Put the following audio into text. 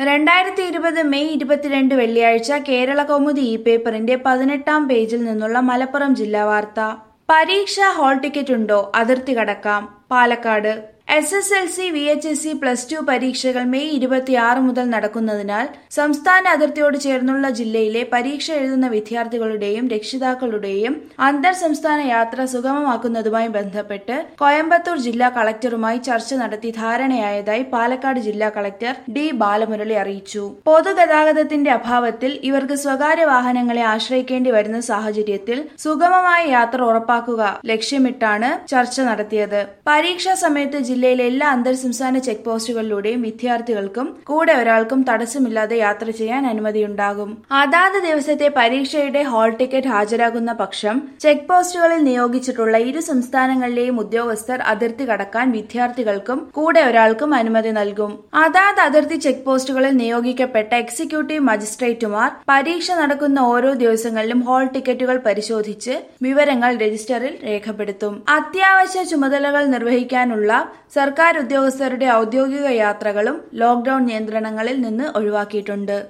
രണ്ടായിരത്തി ഇരുപത് മെയ് ഇരുപത്തിരണ്ട് വെള്ളിയാഴ്ച കേരള കൗമുദി ഇ പേപ്പറിന്റെ പതിനെട്ടാം പേജിൽ നിന്നുള്ള മലപ്പുറം ജില്ലാ വാർത്ത പരീക്ഷ ഹാൾ ടിക്കറ്റ് ഉണ്ടോ അതിർത്തി കടക്കാം Palakkad S S L C V H S C plus two പരീക്ഷകൾ മെയ് ഇരുപത്തിയാറ് മുതൽ നടക്കുന്നതിനാൽ സംസ്ഥാന അതിർത്തിയോട് ചേർന്നുള്ള ജില്ലയിലെ പരീക്ഷ എഴുതുന്ന വിദ്യാർത്ഥികളുടെയും രക്ഷിതാക്കളുടെയും അന്തർ സംസ്ഥാന യാത്ര സുഗമമാക്കുന്നതുമായി ബന്ധപ്പെട്ട് കോയമ്പത്തൂർ ജില്ലാ കളക്ടറുമായി ചർച്ച നടത്തി ധാരണയായതായി പാലക്കാട് ജില്ലാ കളക്ടർ ഡി ബാലമുരളി അറിയിച്ചു പൊതുഗതാഗതത്തിന്റെ അഭാവത്തിൽ ഇവർക്ക് സ്വകാര്യ വാഹനങ്ങളെ ആശ്രയിക്കേണ്ടി വരുന്ന സാഹചര്യത്തിൽ സുഗമമായ യാത്ര ഉറപ്പാക്കുക ലക്ഷ്യമിട്ടാണ് ചർച്ച നടത്തിയത് പരീക്ഷാ സമയത്ത് ജില്ലയിലെ എല്ലാ അന്തർ സംസ്ഥാന ചെക്ക് പോസ്റ്റുകളിലൂടെയും വിദ്യാർത്ഥികൾക്കും കൂടെ ഒരാൾക്കും തടസ്സമില്ലാതെ യാത്ര ചെയ്യാൻ അനുമതിയുണ്ടാകും അതാത് ദിവസത്തെ പരീക്ഷയുടെ ഹാൾ ടിക്കറ്റ് ഹാജരാകുന്ന പക്ഷം ചെക്ക് പോസ്റ്റുകളിൽ നിയോഗിച്ചിട്ടുള്ള ഇരു സംസ്ഥാനങ്ങളിലെയും ഉദ്യോഗസ്ഥർ അതിർത്തി കടക്കാൻ വിദ്യാർത്ഥികൾക്കും കൂടെ ഒരാൾക്കും അനുമതി നൽകും അതാത് അതിർത്തി ചെക്ക് പോസ്റ്റുകളിൽ നിയോഗിക്കപ്പെട്ട എക്സിക്യൂട്ടീവ് മജിസ്ട്രേറ്റുമാർ പരീക്ഷ നടക്കുന്ന ഓരോ ദിവസങ്ങളിലും ഹാൾ ടിക്കറ്റുകൾ പരിശോധിച്ച് വിവരങ്ങൾ രജിസ്റ്ററിൽ രേഖപ്പെടുത്തും അത്യാവശ്യ ചുമതലകൾ നിർവഹിക്കാനുള്ള സർക്കാർ ഉദ്യോഗസ്ഥരുടെ ഔദ്യോഗിക യാത്രകളും ലോക്ഡൌൺ നിയന്ത്രണങ്ങളിൽ നിന്ന് ഒഴിവാക്കിയിട്ടുണ്ട്